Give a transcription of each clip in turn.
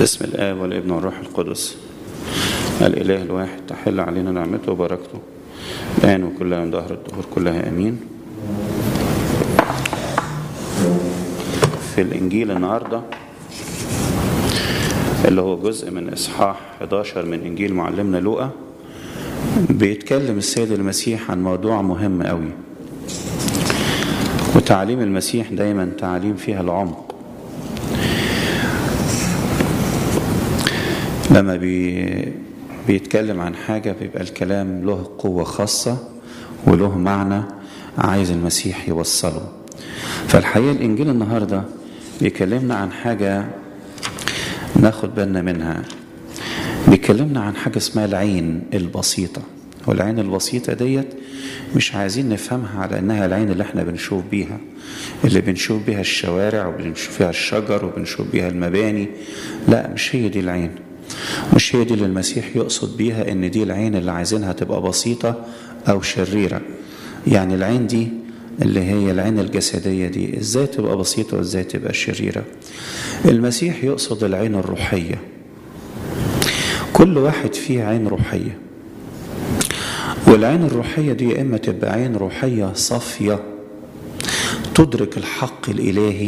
باسم الآب والابن والروح القدس الإله الواحد تحل علينا نعمته وبركته الآن وكل من ظهر الدهور كلها أمين في الإنجيل النهاردة اللي هو جزء من إصحاح 11 من إنجيل معلمنا لوقا بيتكلم السيد المسيح عن موضوع مهم قوي وتعليم المسيح دايما تعليم فيها العمق لما بي بيتكلم عن حاجة بيبقى الكلام له قوة خاصة وله معنى عايز المسيح يوصله فالحقيقة الإنجيل النهاردة بيكلمنا عن حاجة ناخد بالنا منها بيكلمنا عن حاجة اسمها العين البسيطة والعين البسيطة ديت مش عايزين نفهمها على انها العين اللي احنا بنشوف بيها اللي بنشوف بيها الشوارع وبنشوف بيها الشجر وبنشوف بيها المباني لا مش هي دي العين مش هي دي اللي المسيح يقصد بيها ان دي العين اللي عايزينها تبقى بسيطة او شريرة يعني العين دي اللي هي العين الجسدية دي ازاي تبقى بسيطة وازاي تبقى شريرة المسيح يقصد العين الروحية كل واحد فيه عين روحية والعين الروحية دي يا إما تبقى عين روحية صافية تدرك الحق الإلهي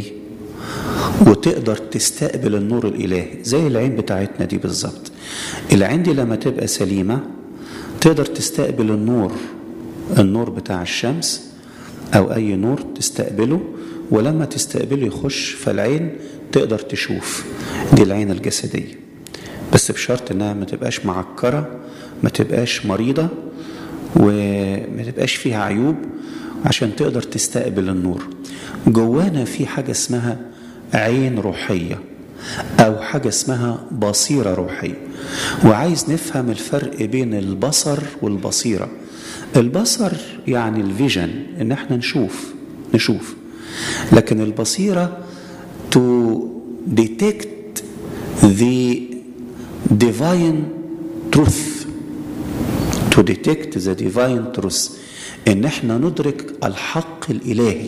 وتقدر تستقبل النور الإلهي زي العين بتاعتنا دي بالظبط العين دي لما تبقى سليمة تقدر تستقبل النور النور بتاع الشمس أو أي نور تستقبله ولما تستقبله يخش فالعين تقدر تشوف دي العين الجسدية بس بشرط انها ما تبقاش معكرة ما تبقاش مريضة وما تبقاش فيها عيوب عشان تقدر تستقبل النور جوانا في حاجة اسمها عين روحية أو حاجة اسمها بصيرة روحية وعايز نفهم الفرق بين البصر والبصيرة البصر يعني الفيجن ان احنا نشوف نشوف لكن البصيرة to detect the divine truth to detect the divine truth ان احنا ندرك الحق الالهي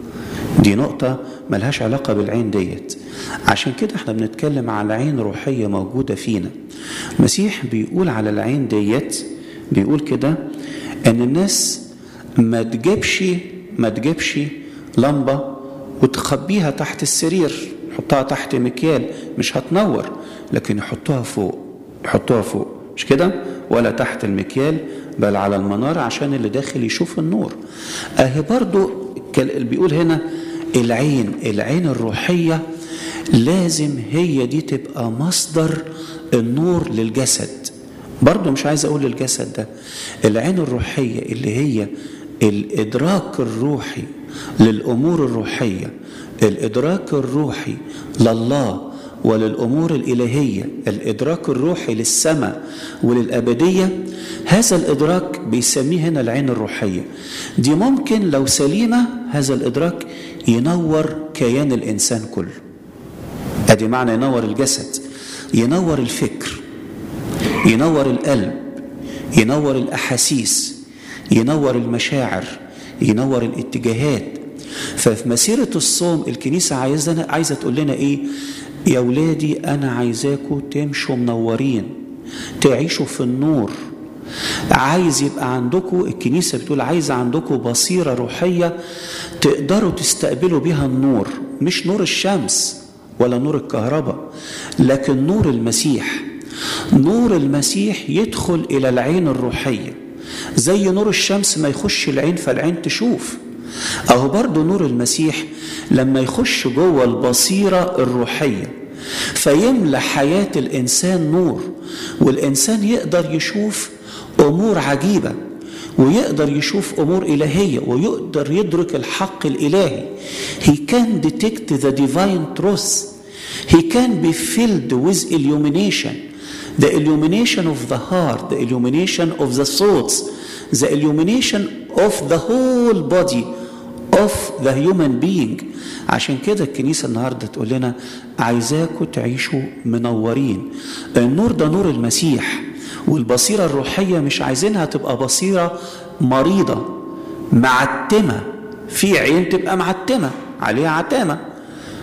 دي نقطة ملهاش علاقة بالعين ديت عشان كده احنا بنتكلم على عين روحية موجودة فينا المسيح بيقول على العين ديت بيقول كده ان الناس ما تجيبش ما تجيبش لمبة وتخبيها تحت السرير يحطها تحت مكيال مش هتنور لكن يحطوها فوق يحطوها فوق مش كده ولا تحت المكيال بل على المنارة عشان اللي داخل يشوف النور اهي برضو اللي بيقول هنا العين العين الروحية لازم هي دي تبقى مصدر النور للجسد برضو مش عايز اقول الجسد ده العين الروحية اللي هي الادراك الروحي للامور الروحيه الادراك الروحي لله وللامور الالهيه الادراك الروحي للسماء وللابديه هذا الادراك بيسميه هنا العين الروحيه دي ممكن لو سليمه هذا الادراك ينور كيان الانسان كله ادي معنى ينور الجسد ينور الفكر ينور القلب ينور الاحاسيس ينور المشاعر ينور الاتجاهات ففي مسيرة الصوم الكنيسة عايزة عايزة تقول لنا إيه؟ يا ولادي أنا عايزاكم تمشوا منورين تعيشوا في النور عايز يبقى عندكم الكنيسة بتقول عايزة عندكم بصيرة روحية تقدروا تستقبلوا بها النور مش نور الشمس ولا نور الكهرباء لكن نور المسيح نور المسيح يدخل إلى العين الروحية زي نور الشمس ما يخش العين فالعين تشوف أهو برضو نور المسيح لما يخش جوه البصيرة الروحية فيملى حياة الإنسان نور والإنسان يقدر يشوف أمور عجيبة ويقدر يشوف أمور إلهية ويقدر يدرك الحق الإلهي He can detect the divine truth He can be filled with illumination the illumination of the heart the illumination of the thoughts the illumination of the whole body of the human being عشان كده الكنيسة النهاردة تقول لنا عايزاكم تعيشوا منورين النور ده نور المسيح والبصيرة الروحية مش عايزينها تبقى بصيرة مريضة معتمة في عين تبقى معتمة عليها عتامة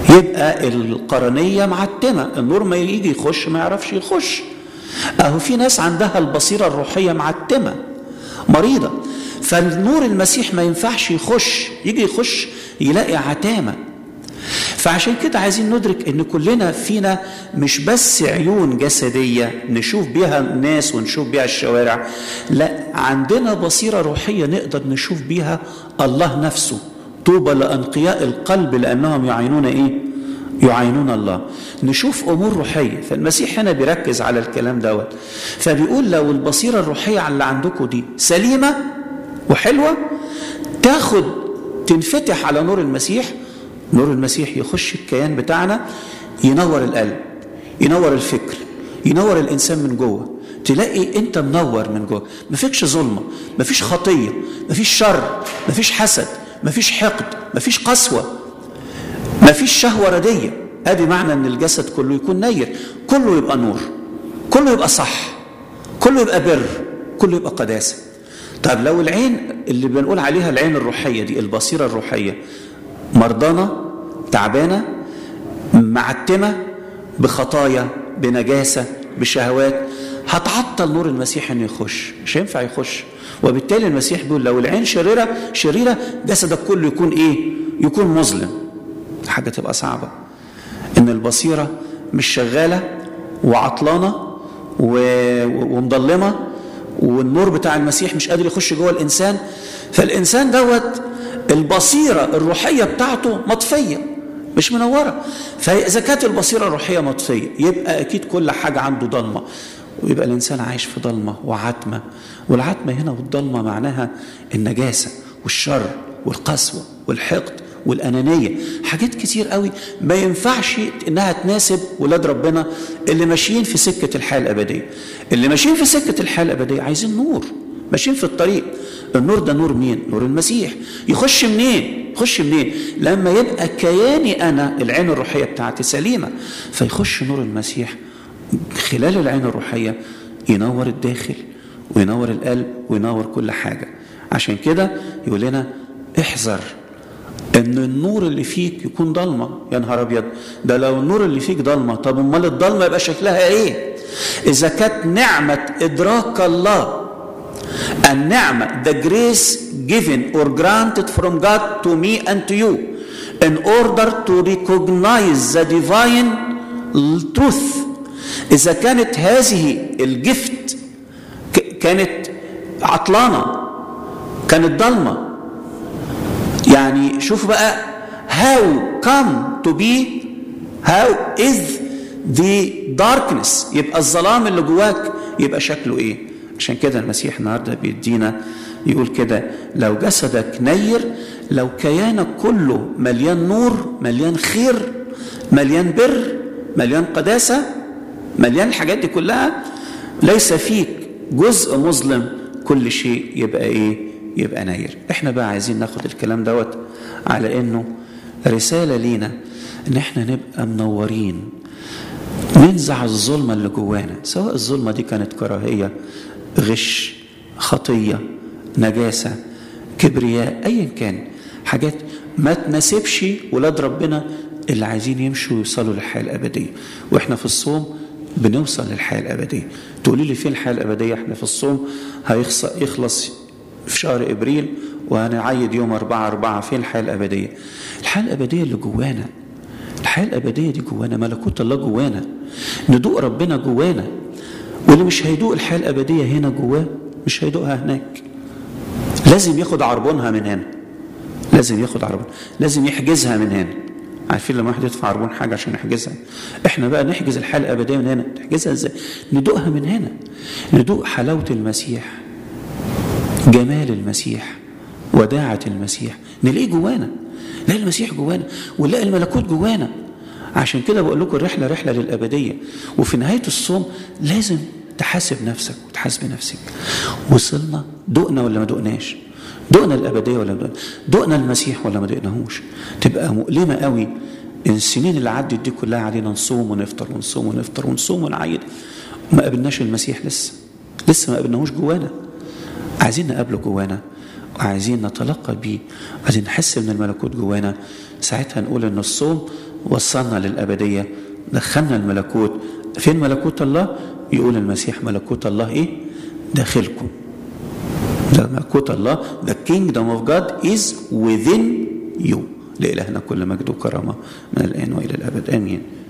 يبقى القرنيه معتمه النور ما يجي يخش ما يعرفش يخش اهو في ناس عندها البصيره الروحيه معتمه مريضه فالنور المسيح ما ينفعش يخش يجي يخش يلاقي عتامه فعشان كده عايزين ندرك ان كلنا فينا مش بس عيون جسديه نشوف بيها الناس ونشوف بيها الشوارع لا عندنا بصيره روحيه نقدر نشوف بيها الله نفسه طوبى لانقياء القلب لانهم يعينون ايه يعينون الله نشوف امور روحيه فالمسيح هنا بيركز على الكلام دوت فبيقول لو البصيره الروحيه اللي عندكم دي سليمه وحلوه تاخد تنفتح على نور المسيح نور المسيح يخش الكيان بتاعنا ينور القلب ينور الفكر ينور الانسان من جوه تلاقي انت منور من جوه مفيكش ظلمه مفيش خطيه مفيش شر مفيش حسد مفيش حقد مفيش قسوه مفيش شهوه رديه ادي معنى ان الجسد كله يكون نير كله يبقى نور كله يبقى صح كله يبقى بر كله يبقى قداسه طب لو العين اللي بنقول عليها العين الروحيه دي البصيره الروحيه مرضانه تعبانه معتمه بخطايا بنجاسه بشهوات هتعطل نور المسيح انه يخش مش هينفع يخش وبالتالي المسيح بيقول لو العين شريره شريره جسدك كله يكون ايه؟ يكون مظلم حاجه تبقى صعبه ان البصيره مش شغاله وعطلانه ومضلمه والنور بتاع المسيح مش قادر يخش جوه الانسان فالانسان دوت البصيره الروحيه بتاعته مطفيه مش منوره فاذا كانت البصيره الروحيه مطفيه يبقى اكيد كل حاجه عنده ضلمه ويبقى الانسان عايش في ضلمه وعتمه والعتمه هنا والضلمه معناها النجاسه والشر والقسوه والحقد والانانيه حاجات كتير قوي ما ينفعش انها تناسب ولاد ربنا اللي ماشيين في سكه الحياه الابديه اللي ماشيين في سكه الحياه الابديه عايزين نور ماشيين في الطريق النور ده نور مين نور المسيح يخش منين يخش منين لما يبقى كياني انا العين الروحيه بتاعتي سليمه فيخش نور المسيح خلال العين الروحيه ينور الداخل وينور القلب وينور كل حاجه عشان كده يقول لنا احذر ان النور اللي فيك يكون ضلمه يا نهار ابيض ده لو النور اللي فيك ضلمه طب امال الضلمه يبقى شكلها ايه اذا كانت نعمه ادراك الله النعمه the grace given or granted from God to me and to you in order to recognize the divine truth اذا كانت هذه الجفت كانت عطلانه كانت ضلمه يعني شوف بقى how come to be how is the darkness يبقى الظلام اللي جواك يبقى شكله ايه عشان كده المسيح النهارده بيدينا يقول كده لو جسدك نير لو كيانك كله مليان نور مليان خير مليان بر مليان قداسه مليان الحاجات دي كلها ليس فيك جزء مظلم كل شيء يبقى ايه يبقى ناير احنا بقى عايزين ناخد الكلام دوت على انه رسالة لينا ان احنا نبقى منورين ننزع الظلمة اللي جوانا سواء الظلمة دي كانت كراهية غش خطية نجاسة كبرياء ايا كان حاجات ما تناسبش ولاد ربنا اللي عايزين يمشوا ويوصلوا للحياة الأبدية واحنا في الصوم بنوصل للحياة الأبدية تقولي لي فين الحياة الأبدية احنا في الصوم هيخلص في شهر ابريل وهنعيد يوم أربعة أربعة فين الحياة الأبدية؟ الحياة الأبدية اللي جوانا الحياة الأبدية دي جوانا ملكوت الله جوانا ندوق ربنا جوانا واللي مش هيدوق الحياة الأبدية هنا جواه مش هيدوقها هناك لازم ياخد عربونها من هنا لازم ياخد عربون لازم يحجزها من هنا عارفين لما واحد يدفع عربون حاجة عشان يحجزها احنا بقى نحجز الحياة الأبدية من هنا نحجزها ازاي ندوقها من هنا ندوق حلاوة المسيح جمال المسيح وداعة المسيح نلاقيه جوانا نلاقي المسيح جوانا ونلاقي الملكوت جوانا عشان كده بقول لكم الرحلة رحلة للأبدية وفي نهاية الصوم لازم تحاسب نفسك وتحاسب نفسك وصلنا دقنا ولا ما دقناش دقنا الأبدية ولا ما دقنا دقنا المسيح ولا ما دقناهوش تبقى مؤلمة قوي السنين اللي عدت دي كلها علينا نصوم ونفطر ونصوم ونفطر ونصوم ونعيد ما قابلناش المسيح لسه لسه ما قابلناهوش جوانا عايزين نقابله جوانا وعايزين نتلقى بيه عايزين نحس ان الملكوت جوانا ساعتها نقول ان الصوم وصلنا للأبدية دخلنا الملكوت فين ملكوت الله يقول المسيح ملكوت الله ايه داخلكم ده ملكوت الله the kingdom of God is within you لإلهنا كل مجد وكرامة من الآن وإلى الأبد آمين